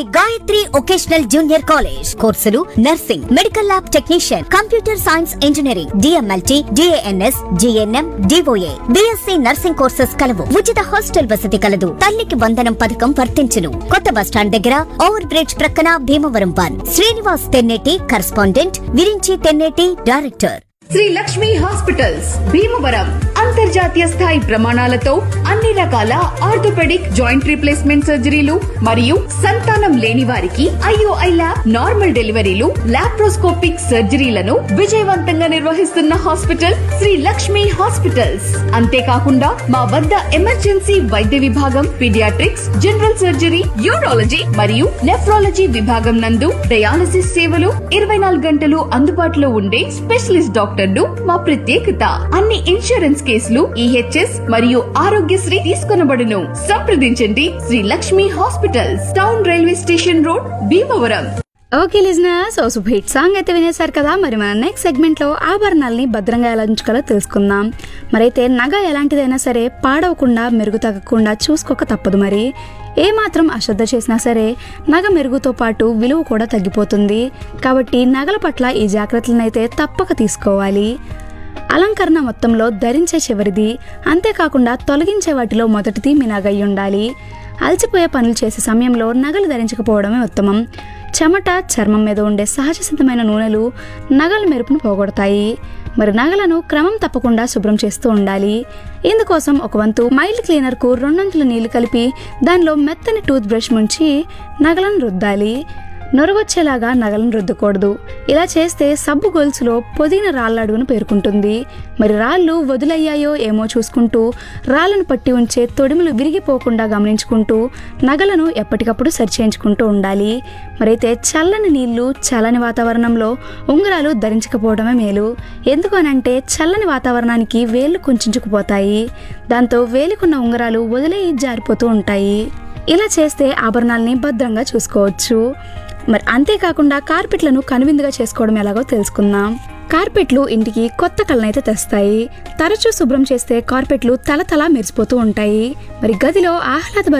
Gayatri vocational junior college కోర్సులు nursing medical lab technician computer science engineering DMLT DNS GNM DOA BSc nursing courses కలవు ఉచిత hostel వసతి కలదు తల్లికి వందనం పథకం వర్తించును కొత్త బస్టాండ్ దగ్గర ఓవర్ బ్రిడ్జ్ ప్రక్కన Bhimavaram one Srinivas Tenneti correspondent Virinchi Tenneti director Sri Lakshmi hospitals Bhimavaram అంతర్జాతీయ స్థాయి ప్రమాణాలతో అన్ని రకాల ఆర్థోపెడిక్ జాయింట్ రీప్లేస్మెంట్ సర్జరీలు మరియు సంతానం లేని వారికి ఐఓఐ ల్యాబ్ నార్మల్ డెలివరీలు లాప్రోస్కోపిక్ సర్జరీలను విజయవంతంగా నిర్వహిస్తున్న హాస్పిటల్ శ్రీ లక్ష్మి హాస్పిటల్స్ అంతేకాకుండా మా వద్ద ఎమర్జెన్సీ వైద్య విభాగం పీడియాట్రిక్స్ జనరల్ సర్జరీ యూరాలజీ మరియు నెఫ్రాలజీ విభాగం నందు డయాలసిస్ సేవలు ఇరవై నాలుగు గంటలు అందుబాటులో ఉండే స్పెషలిస్ట్ డాక్టర్లు మా ప్రత్యేకత అన్ని ఇన్సూరెన్స్ కేసులు ఈహెచ్ఎస్ మరియు ఆరోగ్యశ్రీ తీసుకొనబడును సంప్రదించండి Sri Lakshmi hospitals town railway station road Bhimavaram okay listeners oh super hit song అయితే వినేశారు కదా మరి మన నెక్స్ట్ సెగ్మెంట్లో ఆభరణాలని భద్రంగా ఎలా ఉంచుకోవాలో తెలుసుకుందాం మరైతే నగ ఎలాంటిదైనా సరే పాడవకుండా మెరుగు తగ్గకుండా చూసుకోక తప్పదు మరి ఏ మాత్రం అశ్రద్ధ చేసినా సరే నగ మెరుగుతో పాటు విలువ కూడా తగ్గిపోతుంది కాబట్టి నగల పట్ల ఈ జాగ్రత్తలను అయితే తప్పక తీసుకోవాలి అలంకరణ మొత్తంలో ధరించే చివరిది అంతేకాకుండా తొలగించే వాటిలో మొదటిది మీ నగ అయి ఉండాలి అలసిపోయే పనులు చేసే సమయంలో నగలు ధరించకపోవడమే ఉత్తమం చెమట చర్మం మీద ఉండే సహజ సిద్ధమైన నూనెలు నగల మెరుపును పోగొడతాయి మరి నగలను క్రమం తప్పకుండా శుభ్రం చేస్తూ ఉండాలి ఇందుకోసం ఒక వంతు మైల్డ్ క్లీనర్కు రెండొంతుల నీళ్లు కలిపి దానిలో మెత్తని టూత్ బ్రష్ ముంచి నగలను రుద్దాలి నొరగొచ్చేలాగా నగలను రుద్దకూడదు ఇలా చేస్తే సబ్బు గొలుసులో పొదిన రాళ్ళ అడుగును పేర్కొంటుంది మరి రాళ్ళు వదులయ్యాయో ఏమో చూసుకుంటూ రాళ్ళను పట్టి ఉంచే తొడిములు విరిగిపోకుండా గమనించుకుంటూ నగలను ఎప్పటికప్పుడు సరిచేయించుకుంటూ ఉండాలి మరైతే చల్లని నీళ్లు చల్లని వాతావరణంలో ఉంగరాలు ధరించకపోవడమే మేలు ఎందుకు అనంటే చల్లని వాతావరణానికి వేళ్ళు కుంచుకుపోతాయి దాంతో వేలికున్న ఉంగరాలు వదిలేయి జారిపోతూ ఉంటాయి ఇలా చేస్తే ఆభరణాలని భద్రంగా చూసుకోవచ్చు మరి అంతేకాకుండా కార్పెట్లను కనువిందుగా చేసుకోవడం ఎలాగో తెలుసుకుందాం కార్పెట్లు ఇంటికి కొత్త కళ్ళనైతే తెస్తాయి తరచూ శుభ్రం చేస్తే కార్పెట్లు తల తల మెరిసిపోతూ ఉంటాయి మరి గదిలో ఆహ్లాద